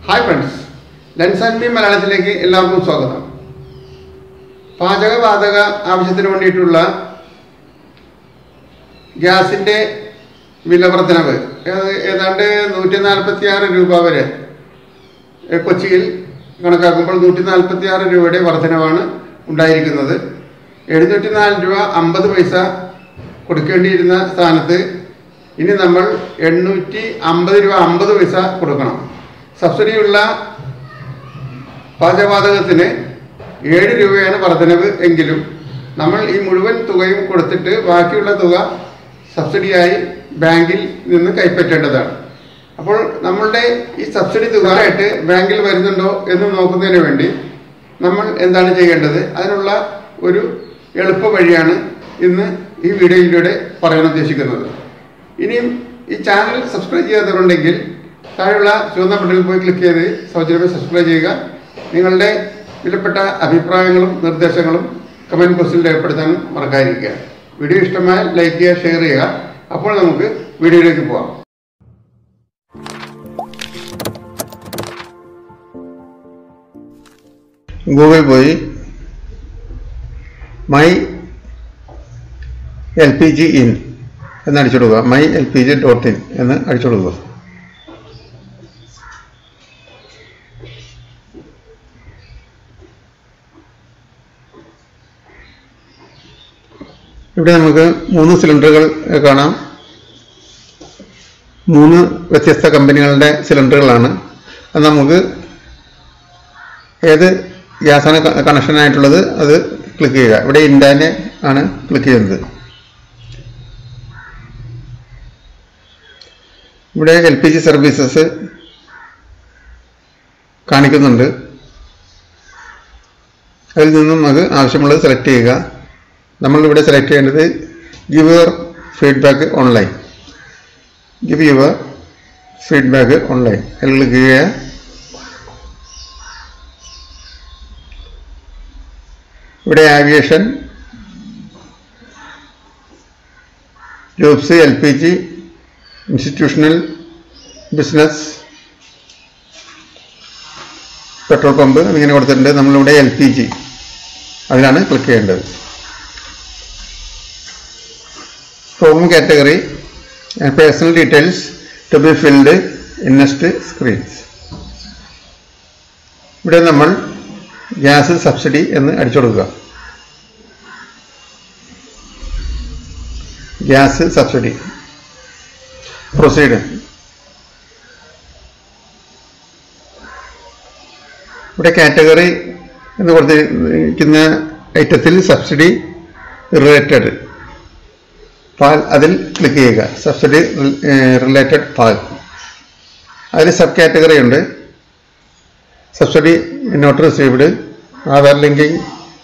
hi friends lens and me മലയാളത്തിലേക്ക് എല്ലാവർക്കും സ്വാഗതം പാചകവാതക ആവശ്യത്തിന് വേണ്ടിയിട്ടുള്ള ഗ്യാസിൻ്റെ വില വർധനവ് ഏത് ഏതാണ്ട് നൂറ്റി നാൽപ്പത്തി ആറ് രൂപ വരെ ഏ, കൊച്ചിയിൽ കണക്കാക്കുമ്പോൾ നൂറ്റി നാൽപ്പത്തി ആറ് രൂപയുടെ വർധനവാണ് ഉണ്ടായിരിക്കുന്നത് എഴുന്നൂറ്റി നാല് രൂപ അമ്പത് പൈസ കൊടുക്കേണ്ടിയിരുന്ന സ്ഥാനത്ത് ഇനി നമ്മൾ എണ്ണൂറ്റി അമ്പത് രൂപ അമ്പത് പൈസ കൊടുക്കണം സബ്സിഡിയുള്ള പാചകവാതകത്തിന് ഏഴ് രൂപയാണ് വർധനവ് എങ്കിലും നമ്മൾ ഈ മുഴുവൻ തുകയും കൊടുത്തിട്ട് ബാക്കിയുള്ള തുക സബ്സിഡിയായി ബാങ്കിൽ നിന്ന് കൈപ്പറ്റേണ്ടതാണ് അപ്പോൾ നമ്മളുടെ ഈ സബ്സിഡി തുക ആയിട്ട് ബാങ്കിൽ വരുന്നുണ്ടോ എന്ന് നോക്കുന്നതിന് വേണ്ടി നമ്മൾ എന്താണ് ചെയ്യേണ്ടത് അതിനുള്ള ഒരു എളുപ്പ വഴിയാണ് ഇന്ന് ഈ വീഡിയോയിലൂടെ പറയാൻ ഉദ്ദേശിക്കുന്നത് ഇനിയും ഈ ചാനൽ സബ്സ്ക്രൈബ് ചെയ്യാത്തവരുണ്ടെങ്കിൽ താഴെയുള്ള ചുവന്ന ബട്ടണിൽ പോയി ക്ലിക്ക് ചെയ്ത് സൗജന്യമായി സബ്സ്ക്രൈബ് ചെയ്യുക നിങ്ങളുടെ വിലപ്പെട്ട അഭിപ്രായങ്ങളും നിർദ്ദേശങ്ങളും കമൻറ്റ് ബോക്സിൽ രേഖപ്പെടുത്താനും മറക്കാതിരിക്കുക വീഡിയോ ഇഷ്ടമായാൽ ലൈക്ക് ചെയ്യുക ഷെയർ ചെയ്യുക അപ്പോൾ നമുക്ക് വീഡിയോയിലേക്ക് പോകാം ഗൂഗിൾ പോയി my L P G in എന്ന് അടിച്ചു കൊടുക്കുക my L P G dot in എന്ന് അടിച്ചു കൊടുക്കുക ഇവിടെ നമുക്ക് മൂന്ന് സിലിണ്ടറുകൾ കാണാം മൂന്ന് വ്യത്യസ്ത കമ്പനികളുടെ സിലിണ്ടറുകളാണ് അത് നമുക്ക് ഏത് ഗ്യാസാണ് കണക്ഷൻ ആയിട്ടുള്ളത് അത് ക്ലിക്ക് ചെയ്യുക ഇവിടെ ഇൻഡാനെ ആണ് ക്ലിക്ക് ചെയ്യുന്നത് ഇവിടെ എൽ പി ജി സർവീസസ് കാണിക്കുന്നുണ്ട് അതിൽ നിന്നും നമുക്ക് ആവശ്യമുള്ളത് സെലക്ട് ചെയ്യുക നമ്മളിവിടെ സെലക്ട് ചെയ്യേണ്ടത് give your feedback online give your feedback online അതിൽ ക്ലിക്ക് ചെയ്യുക ഇവിടെ aviation jobs L P G institutional business petrol pump എന്നിങ്ങനെ കൊടുത്തിട്ടുണ്ട് നമ്മളിവിടെ എൽ പി ജി അതിലാണ് ക്ലിക്ക് ചെയ്യേണ്ടത് form category personal details to be filled in next screens ഇവിടെ നമ്മൾ ഗ്യാസ് സബ്സിഡി എന്ന് അടിച്ചു കൊടുക്കുക ഗ്യാസ് സബ്സിഡി പ്രൊസീഡ് ഇവിടെ കാറ്റഗറി എന്ന് കൊടുത്തിരിക്കുന്ന ഐറ്റത്തിൽ സബ്സിഡി റിലേറ്റഡ് പാൽ അതിൽ ക്ലിക്ക് ചെയ്യുക സബ്സിഡി റിലേറ്റഡ് പാൽ അതിൽ സബ് കാറ്റഗറി ഉണ്ട് subsidy not received Aadhaar linking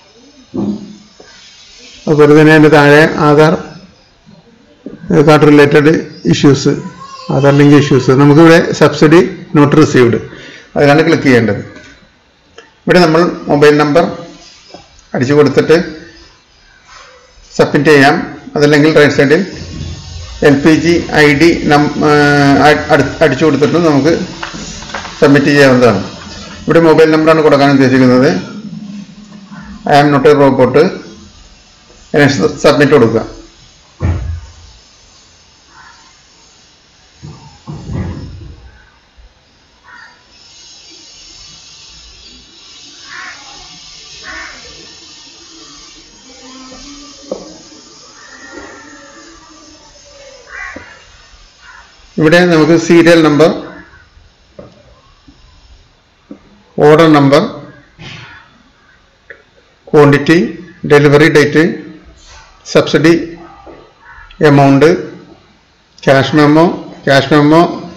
അതുപോലെ തന്നെ അതിൻ്റെ താഴെ Aadhaar card related issues Aadhaar link issues നമുക്കിവിടെ സബ്സിഡി നോട്ട് റിസീവ്ഡ് അതിലാണ് ക്ലിക്ക് ചെയ്യേണ്ടത് ഇവിടെ നമ്മൾ മൊബൈൽ നമ്പർ അടിച്ചു കൊടുത്തിട്ട് സബ്മിറ്റ് ചെയ്യാം അതല്ലെങ്കിൽ റൈറ്റ് സൈഡിൽ L P G I D അടിച്ചു കൊടുത്തിട്ട് നമുക്ക് സബ്മിറ്റ് ചെയ്യാവുന്നതാണ് ഇവിടെ മൊബൈൽ നമ്പറാണ് കൊടുക്കാൻ ഉദ്ദേശിക്കുന്നത് I am not a robot submit കൊടുക്കുക ഇവിടെ നമുക്ക് serial number order number quantity delivery date subsidy amount cash memo cash memo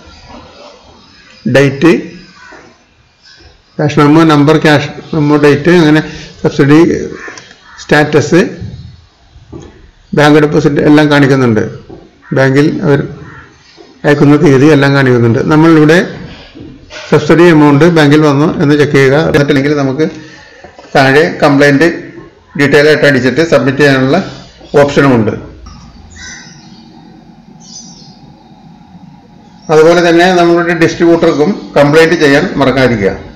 date cash memo number cash memo date അങ്ങനെ സബ്സിഡി സ്റ്റാറ്റസ് ബാങ്ക് ഡെപ്പോസിറ്റ് എല്ലാം കാണിക്കുന്നുണ്ട് ബാങ്കിൽ അവർ അയക്കുന്ന തീയതി എല്ലാം കാണിക്കുന്നുണ്ട് നമ്മളിവിടെ സബ്സിഡി എമൗണ്ട് ബാങ്കിൽ വന്നു എന്ന് ചെക്ക് ചെയ്യുക എന്നിട്ടില്ലെങ്കിൽ നമുക്ക് താഴെ കംപ്ലൈൻറ്റ് ഡീറ്റെയിൽ ആയിട്ട് അടിച്ചിട്ട് സബ്മിറ്റ് ചെയ്യാനുള്ള ഓപ്ഷനുമുണ്ട് അതുപോലെ തന്നെ നമ്മളുടെ ഡിസ്ട്രിബ്യൂട്ടർക്കും കംപ്ലൈൻറ്റ് ചെയ്യാൻ മറക്കാതിരിക്കുക